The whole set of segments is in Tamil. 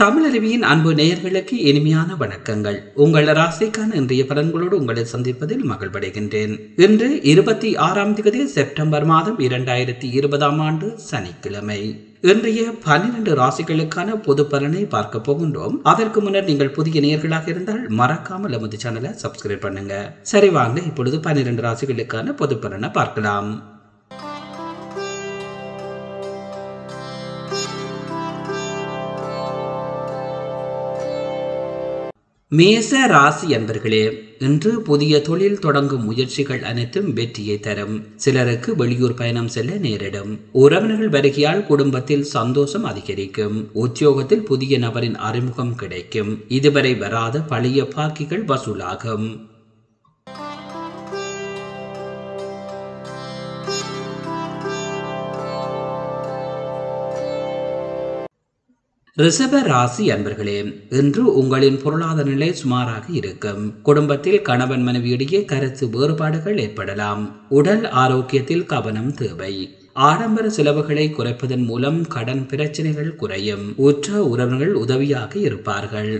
தமிழருவியின் அன்பு நேயர்களுக்கு இனிமையான வணக்கங்கள் உங்கள் ராசிக்கான இன்றைய பலன்களோடு உங்களை சந்திப்பதில் மகிழ்வடைகின்றேன் இன்று இருபத்தி ஆறாம் தேதி செப்டம்பர் மாதம் இரண்டாயிரத்தி இருபதாம் ஆண்டு சனிக்கிழமை இன்றைய பன்னிரண்டு ராசிகளுக்கான பொது பலனை பார்க்க போகின்றோம் அதற்கு முன்னர் நீங்கள் புதிய நேயர்களாக இருந்தால் மறக்காமல் நமது சேனலை சப்ஸ்கிரைப் பண்ணுங்க சரி வாங்க இப்பொழுது பன்னிரண்டு ராசிகளுக்கான பொது பலனை பார்க்கலாம் மேச ராசி என்பர்களே இன்று புதிய தொழில் தொடங்கும் முயற்சிகள் அனைத்தும் வெற்றியை தரும் சிலருக்கு வெளியூர் பயணம் செல்ல நேரிடும் உறவினர்கள் வருகையால் குடும்பத்தில் சந்தோஷம் அதிகரிக்கும் உத்தியோகத்தில் புதிய நபரின் அறிமுகம் கிடைக்கும் இதுவரை வராத பழைய பாக்கிகள் வசூலாகும் ரிஷப ராசி அன்பர்களே இன்று உங்களின் பொருளாதார நிலை சுமாராக இருக்கும் குடும்பத்தில் கணவன் மனைவியிடையே கருத்து வேறுபாடுகள் ஏற்படலாம் உடல் ஆரோக்கியத்தில் கவனம் தேவை ஆடம்பர செலவுகளை குறைப்பதன் மூலம் கடன் பிரச்சனைகள் குறையும் உற்ற உறவினர்கள் உதவியாக இருப்பார்கள்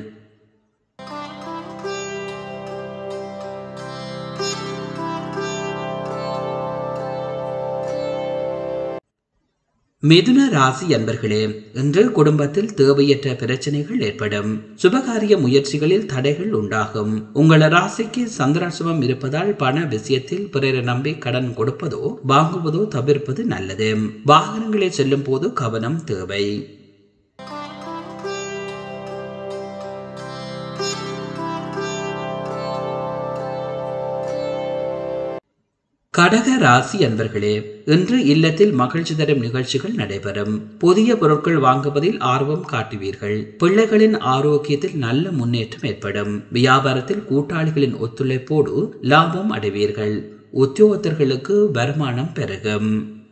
மிதுன ராசி அன்பர்களே இன்று குடும்பத்தில் தேவையற்ற பிரச்சனைகள் ஏற்படும் சுபகாரிய முயற்சிகளில் தடைகள் உண்டாகும் உங்கள் ராசிக்கு சந்திராசிரமம் இருப்பதால் பண விஷயத்தில் பிறரை நம்பி கடன் கொடுப்பதோ வாங்குவதோ தவிர்ப்பது நல்லது வாகனங்களில் செல்லும் போது கவனம் தேவை கடக ராசி அன்பர்களே இன்று இல்லத்தில் மகிழ்ச்சி தரும் நிகழ்ச்சிகள் நடைபெறும் புதிய பொருட்கள் வாங்குவதில் ஆர்வம் காட்டுவீர்கள் பிள்ளைகளின் ஆரோக்கியத்தில் நல்ல முன்னேற்றம் ஏற்படும் வியாபாரத்தில் கூட்டாளிகளின் ஒத்துழைப்போடு லாபம் அடைவீர்கள் உத்தியோகத்தர்களுக்கு வருமானம் பெருகும்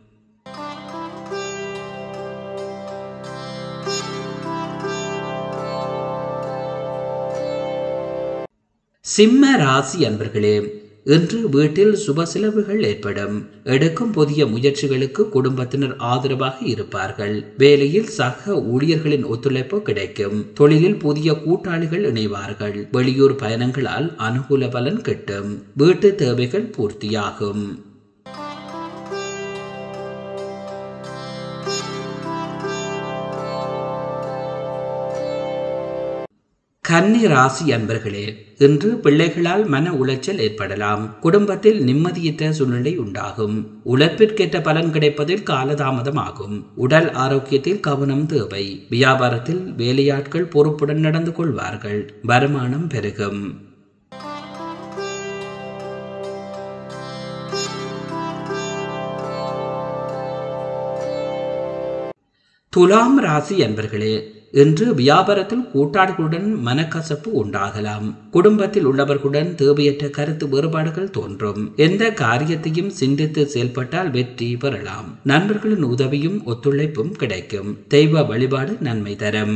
சிம்ம ராசி அன்பர்களே இன்று வீட்டில் சுப செலவுகள் ஏற்படும் எடுக்கும் புதிய முயற்சிகளுக்கு குடும்பத்தினர் ஆதரவாக இருப்பார்கள் வேலையில் சக ஊழியர்களின் ஒத்துழைப்பு கிடைக்கும் தொழிலில் புதிய கூட்டாளிகள் இணைவார்கள் வெளியூர் பயணங்களால் அனுகூல பலன் கிட்டும் வீட்டு தேவைகள் பூர்த்தியாகும் கன்னி ராசி அன்பர்களே இன்று பிள்ளைகளால் மன உளைச்சல் ஏற்படலாம் குடும்பத்தில் நிம்மதியற்ற சூழ்நிலை உண்டாகும் உழைப்பிற்கேற்ற பலன் கிடைப்பதில் காலதாமதம் ஆகும் உடல் ஆரோக்கியத்தில் கவனம் தேவை வியாபாரத்தில் வேலையாட்கள் பொறுப்புடன் நடந்து கொள்வார்கள் வருமானம் பெருகும் துலாம் ராசி என்பர்களே இன்று வியாபாரத்தில் கூட்டாளிகளுடன் மனக்கசப்பு உண்டாகலாம் குடும்பத்தில் உள்ளவர்களுடன் தேவையற்ற கருத்து வேறுபாடுகள் தோன்றும் எந்த காரியத்தையும் சிந்தித்து செயல்பட்டால் வெற்றி பெறலாம் நண்பர்களின் உதவியும் ஒத்துழைப்பும் கிடைக்கும் தெய்வ வழிபாடு நன்மை தரும்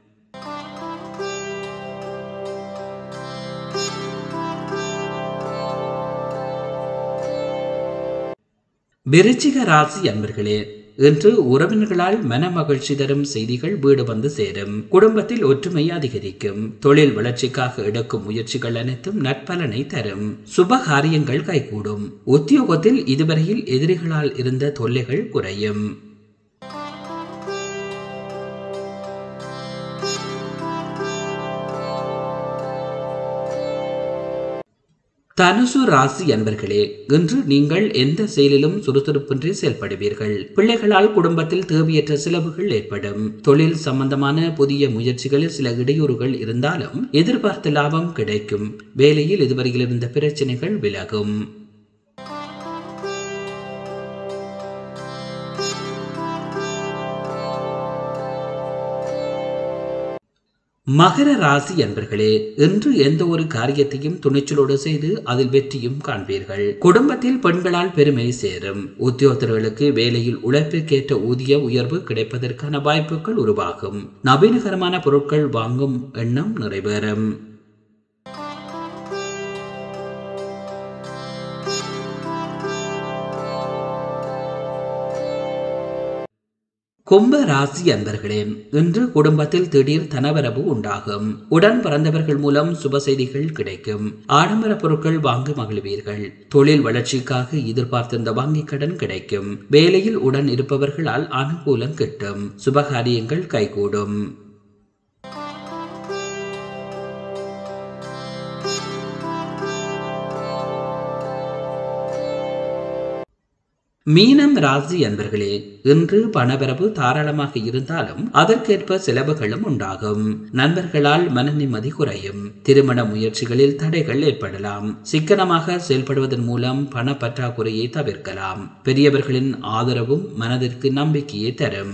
விருச்சிக ராசி அன்பர்களே இன்று உறவினர்களால் மன மகிழ்ச்சி தரும் செய்திகள் வீடு வந்து சேரும் குடும்பத்தில் ஒற்றுமை அதிகரிக்கும் தொழில் வளர்ச்சிக்காக எடுக்கும் முயற்சிகள் அனைத்தும் நற்பலனை தரும் சுப காரியங்கள் கைகூடும் உத்தியோகத்தில் இதுவரையில் எதிரிகளால் இருந்த தொல்லைகள் குறையும் தனுசு ராசி அன்பர்களே இன்று நீங்கள் எந்த செயலிலும் சுறுசுறுப்பின்றி செயல்படுவீர்கள் பிள்ளைகளால் குடும்பத்தில் தேவையற்ற செலவுகள் ஏற்படும் தொழில் சம்பந்தமான புதிய முயற்சிகளில் சில இடையூறுகள் இருந்தாலும் எதிர்பார்த்த லாபம் கிடைக்கும் வேலையில் இதுவரையில் இருந்த பிரச்சனைகள் விலகும் மகர ராசி என்பர்களே இன்று எந்த ஒரு காரியத்தையும் துணிச்சலோடு செய்து அதில் வெற்றியும் காண்பீர்கள் குடும்பத்தில் பெண்களால் பெருமை சேரும் உத்தியோகத்தர்களுக்கு வேலையில் உழைப்புக்கேற்ற ஊதிய உயர்வு கிடைப்பதற்கான வாய்ப்புகள் உருவாகும் நவீனகரமான பொருட்கள் வாங்கும் எண்ணம் நிறைவேறும் கும்ப ராசி அன்பர்களே இன்று குடும்பத்தில் திடீர் தனவரவு உண்டாகும் உடன் பிறந்தவர்கள் மூலம் சுப செய்திகள் கிடைக்கும் ஆடம்பர பொருட்கள் வாங்க மகிழ்வீர்கள் தொழில் வளர்ச்சிக்காக எதிர்பார்த்திருந்த வங்கிக் கடன் கிடைக்கும் வேலையில் உடன் இருப்பவர்களால் அனுகூலம் கிட்டும் சுபகாரியங்கள் கைகூடும் மீனம் ராசி அன்பர்களே இன்று பணவரவு தாராளமாக இருந்தாலும் அதற்கேற்ப செலவுகளும் உண்டாகும் நண்பர்களால் மன நிம்மதி குறையும் திருமண முயற்சிகளில் தடைகள் ஏற்படலாம் சிக்கனமாக செயல்படுவதன் மூலம் பண பற்றாக்குறையை தவிர்க்கலாம் பெரியவர்களின் ஆதரவும் மனதிற்கு நம்பிக்கையை தரும்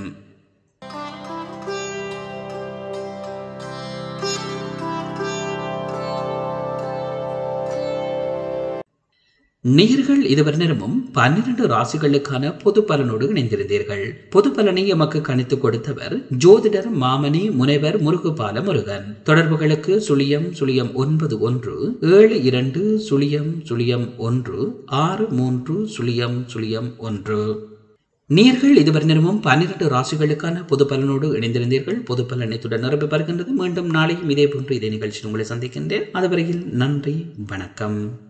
நீர்கள் இதுவரை நேரமும் பன்னிரண்டு ராசிகளுக்கான பொது பலனோடு இணைந்திருந்தீர்கள் பொது பலனை எமக்கு கணித்துக் கொடுத்தவர் ஜோதிடர் மாமணி முனைவர் முருகுபால முருகன் தொடர்புகளுக்கு சுழியம் சுழியம் ஒன்பது ஒன்று ஏழு இரண்டு சுழியம் சுழியம் ஒன்று ஆறு மூன்று சுழியம் சுழியம் ஒன்று நீர்கள் இதுவரை நேரமும் பன்னிரண்டு ராசிகளுக்கான பொது பலனோடு இணைந்திருந்தீர்கள் பொது பலனத்துடன் நிரம்பி வருகின்றது மீண்டும் நாளையும் இதே போன்று இதே நிகழ்ச்சியில் உங்களை சந்திக்கின்றேன் அதுவரையில் நன்றி வணக்கம்